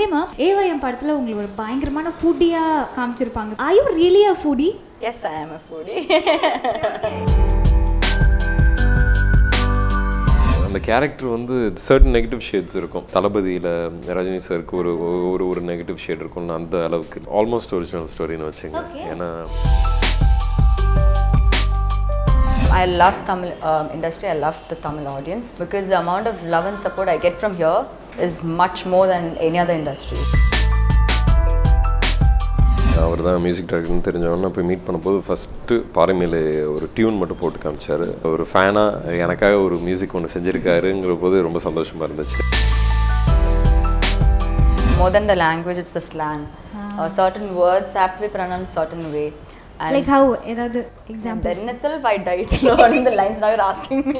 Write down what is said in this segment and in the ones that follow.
மஞ்சிமா ஏவாயம் படத்தில் உங்களுக்கு ஒரு பயங்கரமான ஃபுட்டியாக காமிச்சிருப்பாங்க I you really a foodie Yes, I am a foodie. அந்த கேரக்டர் வந்து சர்டன் நெகட்டிவ் ஷேட்ஸ் இருக்கும் தளபதியில் ரஜினி சாருக்கு ஒரு ஒரு ஒரு நெகட்டிவ் ஷேட் இருக்கும்னு அந்த அளவுக்கு ஆல்மோஸ்ட் ஒரிஜினல் ஸ்டோரின்னு வச்சுங்க Okay. ஏன்னா I love Tamil um, industry. I love the Tamil audience because the amount of love and support I get from here is much more than any other industry. அவர் தான் music டைரக்டர்னு தெரிஞ்சவொன்னே போய் meet பண்ணும்போது first பாறைமேலே ஒரு tune மட்டும் போட்டு காமிச்சார் ஒரு ஃபேனாக எனக்காக ஒரு மியூசிக் ஒன்று செஞ்சுருக்காருங்கிற போது ரொம்ப சந்தோஷமாக இருந்துச்சு More than the language, it's the slang. Uh, certain words have to be pronounced certain way. And like how ஏதாவது example then itself I died learning the lines. Now you're asking me.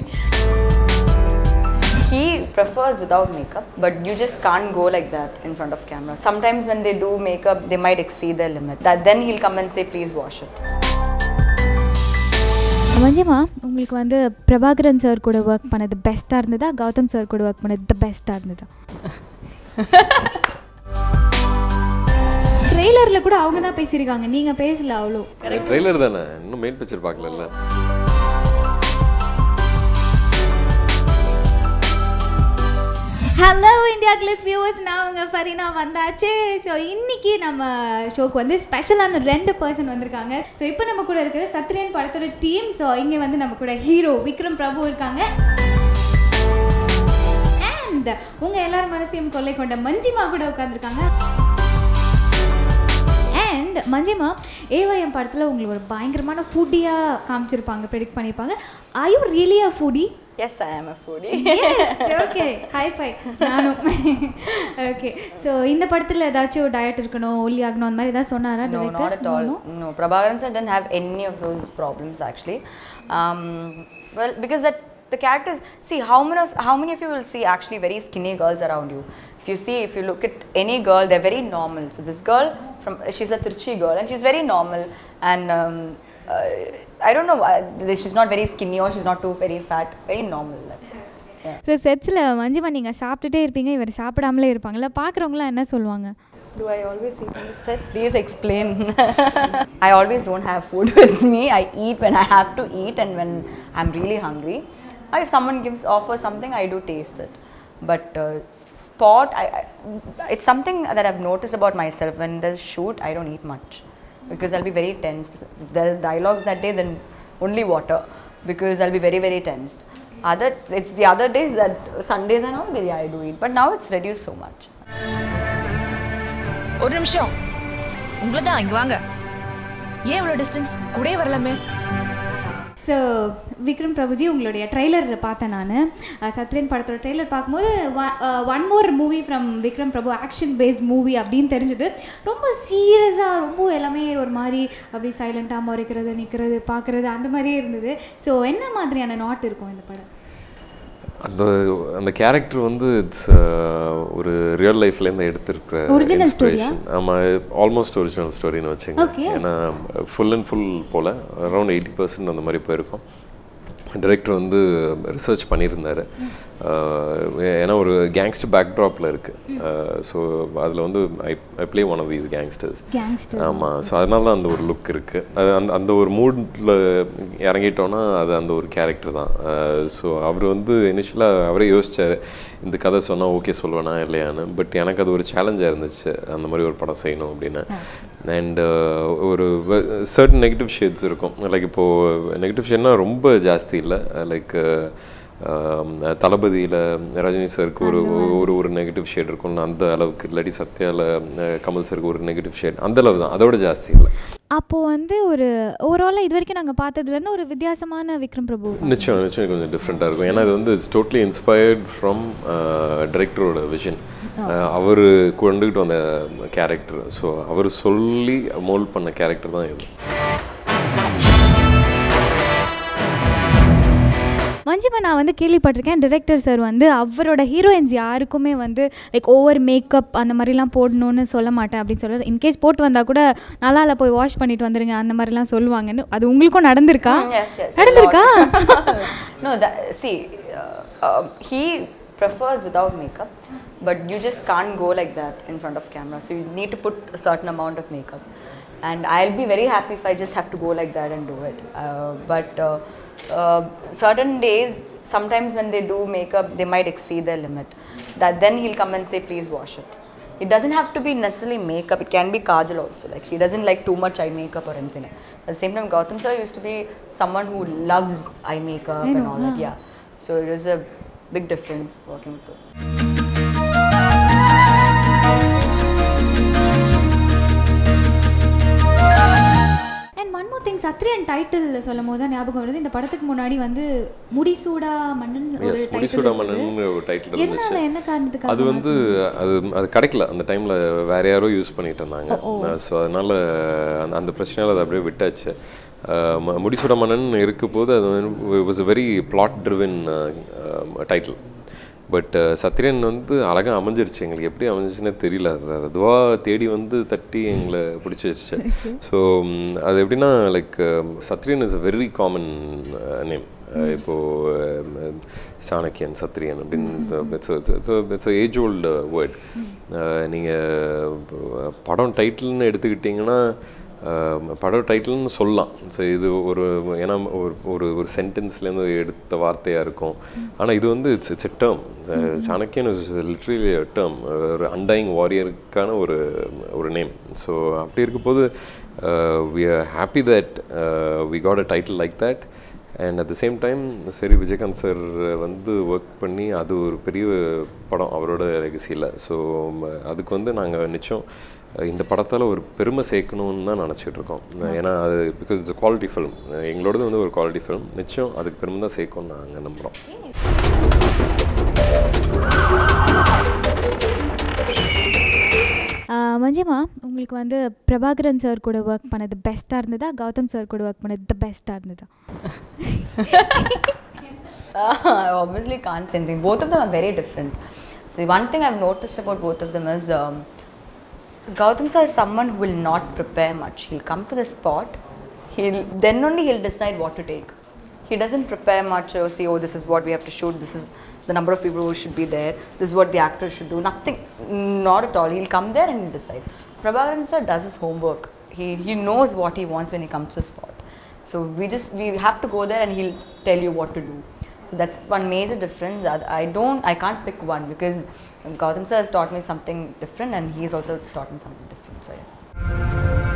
He prefers without makeup, but you just can't go like that in front of camera. Sometimes when they do makeup, they might exceed their limit. That then he'll come and say, please wash it. Manjima உங்களுக்கு வந்து Prabhakaran sir கூட work பண்ணது பெஸ்ட்டாக இருந்ததா Gautham sir கூட work பண்ணது த பெஸ்ட்டாக இருந்ததா ட்ரெய்லரில் கூட அவங்க தான் பேசியிருக்காங்க நீங்கள் பேசல அவ்வளோ ட்ரெய்லர் தானே இன்னும் மெயின் பிக்சர் பார்க்கல ஹலோ இந்தியா கிளிஸ் வியூவர்ஸ் நான் உங்கள் ஃபரீனா வந்தாச்சு ஸோ இன்னைக்கு நம்ம ஷோக்கு வந்து ஸ்பெஷலான ரெண்டு பர்சன் வந்திருக்காங்க ஸோ இப்போ நம்ம கூட இருக்கிற சத்ரியன் படத்தோட டீம் ஸோ இங்கே வந்து நம்ம கூட ஹீரோ விக்ரம் பிரபு இருக்காங்க அண்ட் உங்கள் எல்லார் மனசையும் கொள்ளை கொண்ட மஞ்சிமா கூட உட்காந்துருக்காங்க அண்ட் மஞ்சிமா ஏவாயம் படத்தில் உங்களுக்கு ஒரு பயங்கரமான ஃபுட்டியாக காமிச்சிருப்பாங்க ப்ரெடிக்ட் பண்ணியிருப்பாங்க I you really a foodie Yes, I am a foodie. Okay high five நானும் ஓகே ஸோ இந்த படத்தில் ஏதாச்சும் டயட் இருக்கணும் ஒல்லி ஆகணும் அந்த மாதிரி ஏதாவது சொன்னாரா No, not at all. No, Prabhakaran sir didn't have any of those problems actually. Um, well, because that the characters. See, how many of how many of you will see actually very skinny girls around you? If you see, if you look at any girl, they're very normal. So this girl from she's a Trichy girl and she's very normal and. Um, uh, I don't know. Uh, she's not very skinny or she's not too very fat. Very normal. That's it. Yeah. So செட்ஸில் மஞ்சிமா நீங்கள் சாப்பிட்டுட்டே இருப்பீங்க இவர் சாப்பிடாமலே இருப்பாங்கல்ல பார்க்குறவங்களாம் என்ன சொல்லுவாங்க Do I always eat on the set? Please explain. I always don't have food with me. I eat when I have to eat and when I'm really hungry. Uh, If someone gives offer something, I do taste it. But uh, spot, I, I, it's something that I've noticed about myself. When there's shoot, I don't eat much because I'll be very tensed. If there are dialogues that day, then only water because I'll be very very tensed. Other, it's the other days that Sundays and all, yeah, I do eat. But now it's reduced so much. ஒரு நிமிஷம் உங்களை தான் இங்க வாங்க ஏன் இவ்வளோ distance கூடயே வரலாமே ஸோ விக்ரம் பிரபுஜி உங்களுடைய ட்ரெய்லர் பார்த்தேன் நான் சத்ரியன் படத்தோட ட்ரெய்லர் பார்க்கும்போது one more movie from Vikram Prabhu action based movie அப்படின்னு தெரிஞ்சது ரொம்ப சீரியஸாக ரொம்ப எல்லாமே ஒரு மாதிரி அப்படி சைலண்ட்டாக முறைக்கிறது நிற்கிறது பார்க்குறது அந்த மாதிரியே இருந்தது ஸோ என்ன மாதிரியான நாட் இருக்கும் இந்த படம் அந்த அந்த கேரக்டர் வந்து இட்ஸ் ஒரு ரியல் லைஃப்லேருந்து எடுத்திருக்கிற Original story-ஆ? இன்ஸ்பிரேஷன் ஆமாம் ஆல்மோஸ்ட் ஒரிஜினல் ஸ்டோரின்னு வச்சுங்க Okay. ஏன்னா ஃபுல் அண்ட் ஃபுல் போல் அரௌண்ட் எயிட்டி பர்சன்ட் அந்த மாதிரி போயிருக்கோம் டிரெக்டர் வந்து ரிசர்ச் பண்ணியிருந்தார் ஏன்னா ஒரு கேங்ஸ்டர் பேக்ட்ராப்பில் இருக்குது ஸோ அதில் வந்து I I play one of these gangsters gangster ஆமாம் ஸோ அதனால தான் அந்த ஒரு லுக் இருக்குது அது அந்த அந்த ஒரு மூடில் இறங்கிட்டோன்னா அது அந்த ஒரு கேரக்டர் தான் ஸோ அவர் வந்து இனிஷியலாக அவரே யோசிச்சார் இந்த கதை சொன்னால் ஓகே சொல்லுவேனா இல்லையான்னு பட் எனக்கு அது ஒரு சேலஞ்சாக இருந்துச்சு அந்த மாதிரி ஒரு படம் செய்யணும் அப்படின்னு அண்ட் ஒரு சர்டன் நெகட்டிவ் ஷேட்ஸ் இருக்கும் லைக் இப்போது நெகட்டிவ் ஷேட்னா ரொம்ப ஜாஸ்தி இல்லை லைக் தளபதியில் ரஜினி சாருக்கு ஒரு ஒரு ஒரு நெகட்டிவ் ஷேட் இருக்கும்னு அந்த அளவுக்கு இல்லாட்டி சத்யாவில் கமல் சாருக்கு ஒரு நெகட்டிவ் ஷேட் அந்த அளவு தான் அதோட ஜாஸ்தி இல்லை அப்போது வந்து ஒரு ஓவராலாக இது வரைக்கும் நாங்கள் பார்த்ததுலேருந்து ஒரு வித்தியாசமான விக்ரம் பிரபு நிச்சயம் நிச்சயம் கொஞ்சம் டிஃப்ரெண்ட்டாக இருக்கும் ஏன்னா இது வந்து இட்ஸ் டோட்லி இன்ஸ்பயர்ட் ஃப்ரம் டிரெக்டரோட விஷன் அவர் கொண்டுகிட்டு வந்த கேரக்டர் ஸோ அவர் சொல்லி மோல்ட் பண்ண கேரக்டர் தான் இது மஞ்சிமா நான் வந்து கேள்விப்பட்டிருக்கேன் டிரெக்டர் சார் வந்து அவரோட ஹீரோயின்ஸ் யாருக்குமே வந்து லைக் ஓவர் மேக்கப் அந்த மாதிரிலாம் போடணும்னு சொல்ல மாட்டேன் அப்படின்னு சொல்ல இன்கேஸ் போட்டு வந்தால் கூட நல்லா இல்லை போய் வாஷ் பண்ணிட்டு வந்துருங்க அந்த மாதிரிலாம் சொல்லுவாங்கன்னு அது உங்களுக்கும் நடந்திருக்கா Mm, yes, yes. a நடந்திருக்கா lot. no, that, see, uh, um, he prefers without makeup, but you just can't go like that in front of camera. So you need to put a certain amount of makeup. And I'll be very happy if I just have to go like that and do it. Uh, but uh, uh, certain days, sometimes when they do makeup, they might exceed their limit. That then he'll come and say, please wash it. It doesn't have to be necessarily makeup. It can be kajal also. Like he doesn't like too much eye makeup or anything. At the same time, Gautam sir used to be someone who loves eye makeup I and know, all that. yeah. Yeah. So it was a big difference working with him. And one more thing Sathriyan title சொல்லும் போது தான் ஞாபகம் வருது இந்த படத்துக்கு முன்னாடி வந்து முடிசூடா மன்னன் ஒரு எஸ் title முடிசூடா இருக்கு. மன்னன் ஒரு டைட்டில் எதனால இருந்துச்சு என்ன காரணத்துக்காக அது வந்து அது அது கிடைக்கல அந்த டைமில் வேற யாரோ யூஸ் பண்ணிட்டு இருந்தாங்க ஸோ அதனால அந்த அந்த பிரச்சனையால் அதை அப்படியே விட்டாச்சு அஹ் ம- முடிசூட மன்னன் இருக்க போது அது was a very plot driven title but Sathriyan வந்து அழகாக அமைஞ்சிருச்சு எங்களுக்கு எப்படி அமைஞ்சிச்சுன்னே தெரியல அது அதுவாக தேடி வந்து தட்டி எங்களை பிடிச்சிருச்சு ஸோ அது எப்படின்னா like Sathriyan is a very common name இப்போ அஹ், சாணக்கியன் சத்ரியன் அப்படின்னு இட்ஸ் ஏஜ் ஓல்டு வேர்ட் நீங்கள் படம் டைட்டில்னு எடுத்துக்கிட்டிங்கன்னா அஹ், படம் டைட்டில்னு சொல்லலாம் ஸோ இது ஒரு ஏன்னா ஒரு ஒரு ஒரு சென்டென்ஸ்லேருந்து எடுத்த வார்த்தையாக இருக்கும் ஆனால் இது வந்து it's it's a term Chanakyan is literally term ஒரு அண்டைங் வாரியருக்கான ஒரு ஒரு நேம் ஸோ அப்படி இருக்கும்போது we are happy that we got a title like that and at the same time சரி விஜயகாந்த் சார் வந்து ஒர்க் பண்ணி அது ஒரு பெரிய படம் அவரோட லெகசியில் ஸோ அதுக்கு வந்து நாங்கள் நிச்சயம் இந்த படத்தால் ஒரு பெருமை சேர்க்கணும்னு தான் நினச்சிட்டு இருக்கோம் ஏன்னா அது பிகாஸ் இட்ஸ் குவாலிட்டி ஃபிலிம் எங்களோடது வந்து ஒரு குவாலிட்டி ஃபிலிம் நிச்சயம் அதுக்கு பெருமை தான் சேர்க்கும்னு நாங்கள் நம்புகிறோம் ஆஹ் மஞ்சிமா உங்களுக்கு வந்து பிரபாகரன் சார் கூட ஒர்க் பண்ணது பெஸ்ட்டாக இருந்ததா கௌதம் சார் கூட ஒர்க் பண்ணது த பெஸ்ட்டாக இருந்ததா I obviously can't say anything. Both of them are very different. See, one thing I've noticed about both of them is um, Gautam sir is someone who will not prepare much. He'll come to the spot. He'll then only he'll decide what to take. He doesn't prepare much or say, oh, this is what we have to shoot. This is the number of people who should be there. This is what the actor should do. Nothing. Not at all. He'll come there and he'll decide. Prabhakaran sir does his homework. He he knows what he wants when he comes to the spot. So we just we have to go there and he'll tell you what to do. So that's one major difference. that I don't, I can't pick one because Gautam sir has taught me something different and he's also taught me something different. So yeah.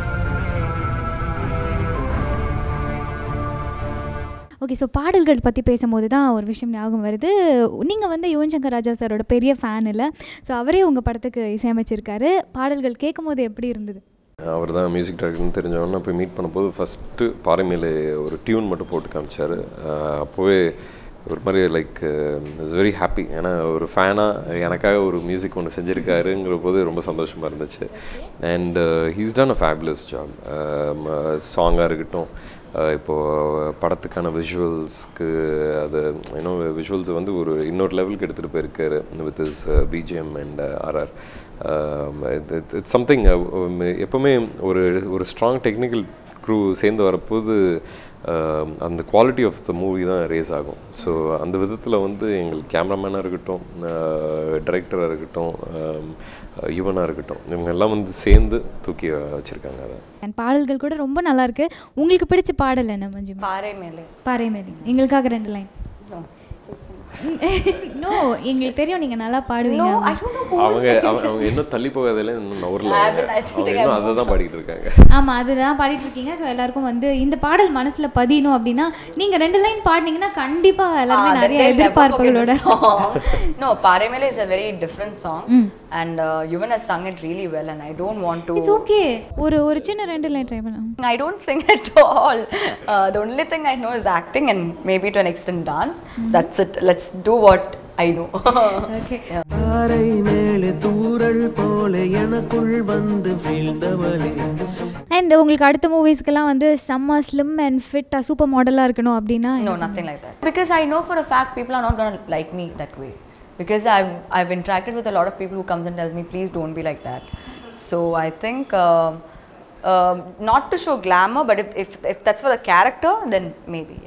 Okay so பாடல்கள் பற்றி பேசும்போது தான் ஒரு விஷயம் ஞாபகம் வருது நீங்கள் வந்து யுவன் சங்கர் ராஜா சாரோட பெரிய ஃபேன் இல்லை ஸோ அவரே உங்கள் படத்துக்கு இசையமைச்சிருக்காரு பாடல்கள் கேட்கும்போது எப்படி இருந்தது அவர் தான் மியூசிக் டைரக்டர்னு தெரிஞ்சவொன்னே போய் மீட் பண்ணும்போது ஃபஸ்ட்டு பாறை மேலே ஒரு டியூன் மட்டும் போட்டு காமிச்சார் அப்போவே ஒரு மாதிரி லைக் இஸ் வெரி ஹாப்பி ஏன்னா ஒரு ஃபேனாக எனக்காக ஒரு மியூசிக் ஒன்று செஞ்சுருக்காருங்கிற போது ரொம்ப சந்தோஷமாக இருந்துச்சு and he's done a fabulous job சாங்காக இருக்கட்டும் அஹ் இப்போ படத்துக்கான விஷுவல்ஸ்க்கு அது இன்னும் விஷுவல்ஸ் வந்து ஒரு இன்னொரு லெவலுக்கு எடுத்துகிட்டு போயிருக்காரு with is BGM and RR it's something எப்போவுமே ஒரு ஒரு ஸ்ட்ராங் டெக்னிக்கல் க்ரூ சேர்ந்து வரப்போது um, அந்த குவாலிட்டி ஆஃப் த மூவி தான் ரேஸ் ஆகும் ஸோ அந்த விதத்தில் வந்து எங்களுக்கு கேமராமேனாக இருக்கட்டும் டைரக்டராக இருக்கட்டும் யுவனாக இருக்கட்டும் இவங்க எல்லாம் வந்து சேர்ந்து தூக்கி வச்சுருக்காங்க அதை அண்ட் பாடல்கள் கூட ரொம்ப நல்லா இருக்கு உங்களுக்கு பிடிச்ச பாடல் என்ன மஞ்சிமா Pare mele. பாறை மேரி எங்களுக்காக ரெண்டு லைன் No. நோ எங்களுக்கு தெரியும் நீங்கள் நல்லா பாடுவீங்க No, I don't know who அவங்க அவங்க அவங்க இன்னும் தள்ளி போகாதல இன்னும் நவரில் I haven't- I think அவங்க I இன்னும் have அதை தான் பாடிக்கிட்டு இருக்காங்க ஆமாம் அதுதான் பாடிட்டு இருக்கீங்க ஸோ எல்லாருக்கும் வந்து இந்த பாடல் மனசில் பதியணும் அப்படின்னா நீங்கள் ரெண்டு லைன் பாடினீங்கன்னா கண்டிப்பாக எல்லாருமே Ah, then நிறைய they'll never எதிர்பார்ப்புகளோட forget the song. no, Paremele is a very different song, and uh, Yuvan has sung it really well, and I don't want to. It's okay ஒரு ஒரு சின்ன ரெண்டு லைன் ட்ரை பண்ணலாம் I don't sing at all. Uh, the only thing I know is acting and maybe to an extent dance. That's it. Let's do what I know. Okay தாரை மேலே தூரல் போல எனக்குள் வந்து வீழ்ந்தவளே அண்ட் உங்களுக்கு அடுத்த மூவிஸ்க்கெல்லாம் வந்து செம்ம ஸ்லிம் அண்ட் ஃபிட்டாக சூப்பர் மாடலாக இருக்கணும் அப்படின்னா no, nothing like that. Because I know for a fact people are not going to like me that way. Because I've, I've interacted with a lot of people who comes and tells me, please don't be like that. So I think uh, uh, not to show glamour, but if, if, if that's for the character, then maybe, yeah.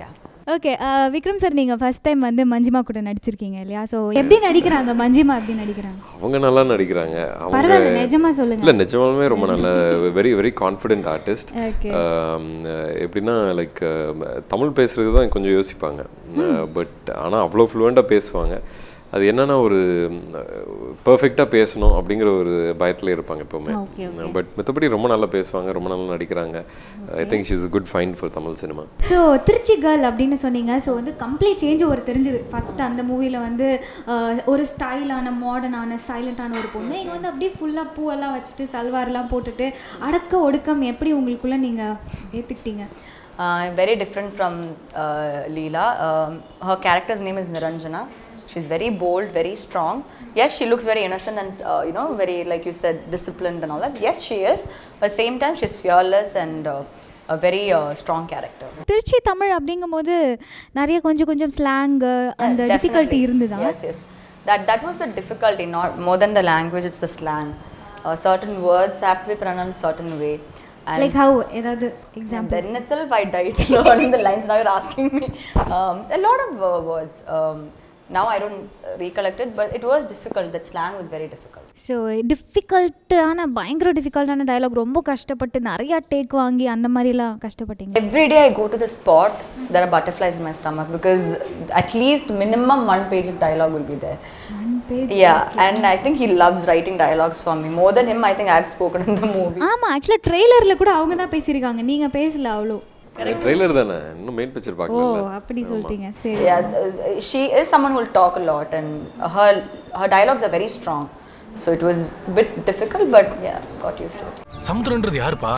Okay Vikram sir நீங்கள் first time வந்து மஞ்சிமா கூட நடிச்சிருக்கீங்க இல்லையா so எப்படி நடிக்கிறாங்க மஞ்சிமா எப்படி நடிக்கிறாங்க அவங்க நல்லா நடிக்கிறாங்க அவங்க பரவாயில்ல நிஜமா சொல்லுங்க இல்லை நிஜமாலுமே ரொம்ப நல்ல very very confident artist Okay. எப்படின்னா லைக் தமிழ் பேசுறது தான் கொஞ்சம் யோசிப்பாங்க பட் ஆனால் அவ்வளோ ஃப்ளூவெண்ட்டாக பேசுவாங்க அது என்னன்னா ஒரு பர்ஃபெக்டாக பேசணும் அப்படிங்கிற ஒரு பயத்தில் இருப்பாங்க எப்போவுமே Okay, பட் மற்றபடி ரொம்ப நல்லா பேசுவாங்க ரொம்ப நல்லா நடிக்கிறாங்க I think she is good fine for Tamil cinema so Trichy girl அப்படின்னு சொன்னீங்க ஸோ வந்து கம்ப்ளீட் சேஞ்ச் ஒரு தெரிஞ்சுது ஃபர்ஸ்ட் அந்த மூவியில் வந்து அஹ், ஒரு ஸ்டைலான மாடர்னான சைலண்டான ஒரு பொண்ணு இங்கே வந்து அப்படியே ஃபுல்லாக பூவெல்லாம் வச்சுட்டு சல்வார்லாம் போட்டுட்டு அடக்க ஒடுக்கம் எப்படி உங்களுக்குள்ள நீங்கள் ஏற்றுக்கிட்டீங்க Uh, very different from uh, Leela. Um, her character's name is Niranjana. She's very bold, very strong. Yes, she looks very innocent and uh, you know very like you said disciplined and all that. Yes, she is. But at the same time, she's fearless and uh, a very uh, strong character. Trichy Tamil அப்படிங்கும்போது நிறைய கொஞ்சம் கொஞ்சம் slang அந்த Definitely. Difficulty இருந்துதா Yes, yes. That that was the difficulty. Not more than the language, it's the slang. Uh, certain words have to be pronounced certain way. And like how ஏதாவது example then itself, I died learning the lines. Now you're asking me. Um, a lot of uh, words. Um, now I don't uh, recollect it, but it was difficult. That slang was very difficult. So டிஃபிகல்ட்டான பயங்கர டிஃபிகல்ட்டான dialogue ரொம்ப கஷ்டப்பட்டு நிறையா take வாங்கி அந்த மாதிரிலாம் கஷ்டப்பட்டீங்க Every day I go to the spot, there are butterflies in my stomach because at least minimum one page of dialogue will be there. Yeah, and I think he loves writing dialogues for me. More than him, I think I've spoken in the movie. ஆமாம் ஆக்சுவலாக ட்ரெய்லரில் கூட அவங்க தான் பேசியிருக்காங்க நீங்கள் பேசல அவ்வளோ ட்ரெய்லர் தானே இன்னும் மெயின் பிக்சர் ஓ பார்க்கல அப்படி சொல்லிட்டீங்க சரி Yeah, th- she is someone who will talk a lot, and her her dialogues are very strong. So it was a bit difficult, but yeah, got used to it. சமுத்திரன்றது யாருப்பா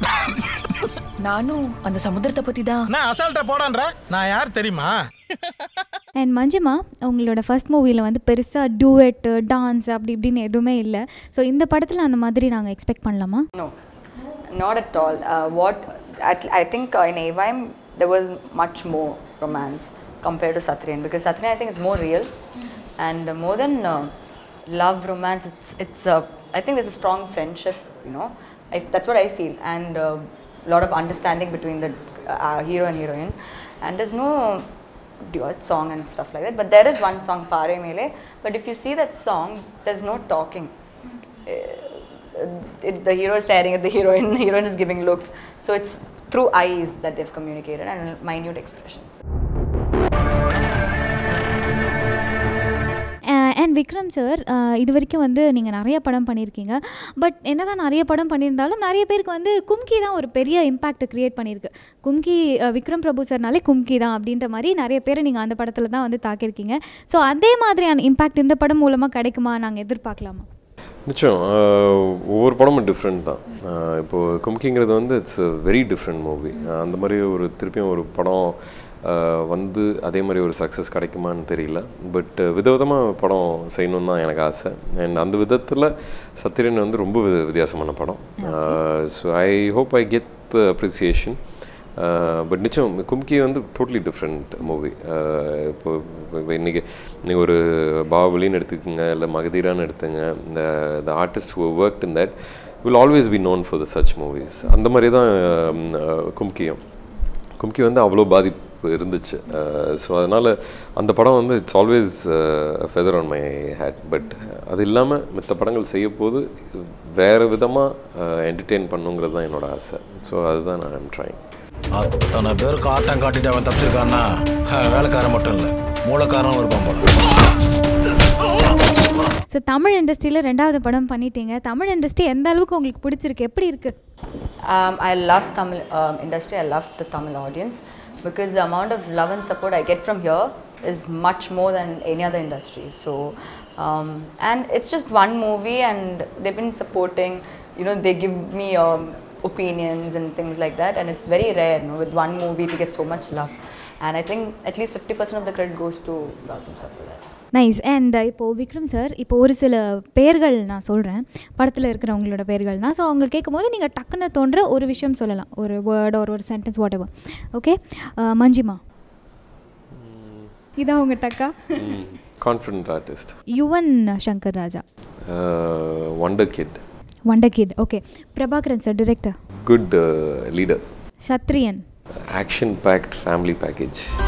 நானும் அந்த சமுத்திரத்தை பத்தி தான் நான் அசால்ட்டா போடான்ற நான் யார் தெரியுமா அண்ட் மஞ்சுமா உங்களோட ஃபர்ஸ்ட் மூவியில் வந்து பெருசாக டூவெட்டு டான்ஸ் அப்படி இப்படின்னு எதுவுமே இல்லை ஸோ இந்த படத்தில் அந்த மாதிரி நாங்கள் எக்ஸ்பெக்ட் பண்ணலாமா No, not at all. Uh, what at, I think uh, in Avaim there was much more romance compared to Satrian because Satrian I think it's more real and uh, more than uh, love romance. It's it's uh, I think there's a strong friendship. You know, I, that's what I feel and a lot of understanding between the uh, hero and heroine. And there's no duet song and stuff like that. But there is one song, Pare Mele. But if you see that song, there's no talking it, the hero is staring at the heroine, the heroine is giving looks. So it's through eyes that they've communicated and minute expressions. And Vikram sir இது வரைக்கும் வந்து நீங்கள் நிறைய படம் பண்ணியிருக்கீங்க but என்னதான் நிறைய படம் பண்ணியிருந்தாலும் நிறைய பேருக்கு வந்து கும்கி தான் ஒரு பெரிய இம்பேக்ட் க்ரியேட் பண்ணியிருக்கு கும்கி அஹ், விக்ரம் பிரபு சார்னாலே கும்கி தான் அப்படின்ற மாதிரி நிறைய பேரை நீங்கள் அந்த படத்தில் தான் வந்து தாக்கியிருக்கீங்க ஸோ அதே மாதிரியான இம்பேக்ட் இந்த படம் மூலமாக கிடைக்குமா நாங்கள் எதிர்பார்க்கலாமா நிச்சயம் ஆஹ் ஒவ்வொரு படமும் டிஃப்ரெண்ட் தான் ஆஹ் இப்போ கும்கிங்கிறது வந்து இட்ஸ் வெரி டிஃப்ரெண்ட் மூவி அந்த மாதிரி ஒரு திருப்பியும் ஒரு படம் ஆஹ் வந்து அதே மாதிரி ஒரு சக்ஸஸ் கிடைக்குமான்னு தெரியல பட் விதவிதமாக படம் செய்யணும்னு தான் எனக்கு ஆசை அண்ட் அந்த விதத்தில் சத்திரியன் வந்து ரொம்ப வித- வித்தியாசமான படம் so I hope I get appreciation but நிச்சயம் கும்கி வந்து டோட்லி டிஃப்ரெண்ட் மூவி இப்போ இப்போ இன்னைக்கு இன்னைக்கு ஒரு பாகுபலின்னு எடுத்துக்கோங்க இல்லை மகதீரான்னு எடுத்துங்க இந்த the artist who work in that will always be known for the such movies அந்த மாதிரி தான் um, uh, கும்கியும் கும்கி வந்து அவ்வளோ பாதிப்பு இருந்துச்சு ஸோ அதனால் அந்த படம் வந்து it's always feather on my hat but அது இல்லாமல் மித்த படங்கள் செய்ய போது வேறு விதமாக என்டர்டெயின் பண்ணுங்கிறது தான் என்னோட ஆசை ஸோ அதுதான் நான் ஐம் ட்ரைங் அத்தனை பேருக்கு ஆட்டம் காட்டிட்டு அவன் தப்பிச்சிருக்கான்னா அஹ், வேலைக்காரன் மட்டும் இல்லை மூலக்காரனும் இருப்பான் போல ஸோ தமிழ் இண்டஸ்ட்ரியில் ரெண்டாவது படம் பண்ணிட்டீங்க தமிழ் இண்டஸ்ட்ரி எந்த அளவுக்கு உங்களுக்கு பிடிச்சிருக்கு எப்படி இருக்குது Um, I love Tamil um, industry. I love the Tamil audience because the amount of love and support I get from here is much more than any other industry. So, um, and it's just one movie, and they've been supporting. You know, they give me um, opinions and things like that, and it's very rare, you know, with one movie to get so much love. And I think at least 50% of the credit goes to Gautam sir for that. Nice and இப்போது Vikram sir இப்போ ஒரு சில பெயர்கள் நான் சொல்கிறேன் படத்தில் இருக்கிறவங்களோட பெயர்கள் தான் ஸோ அவங்க கேட்கும்போது நீங்கள் டக்குன்னு தோன்ற ஒரு விஷயம் சொல்லலாம் ஒரு வேர்ட் ஒரு ஒரு sentence whatever okay Manjima இதான் உங்கள் டக்கா confident artist Yuvan Shankar Raja wonder kid wonder kid okay Prabhakaran sir director good leader Sathriyan action packed family package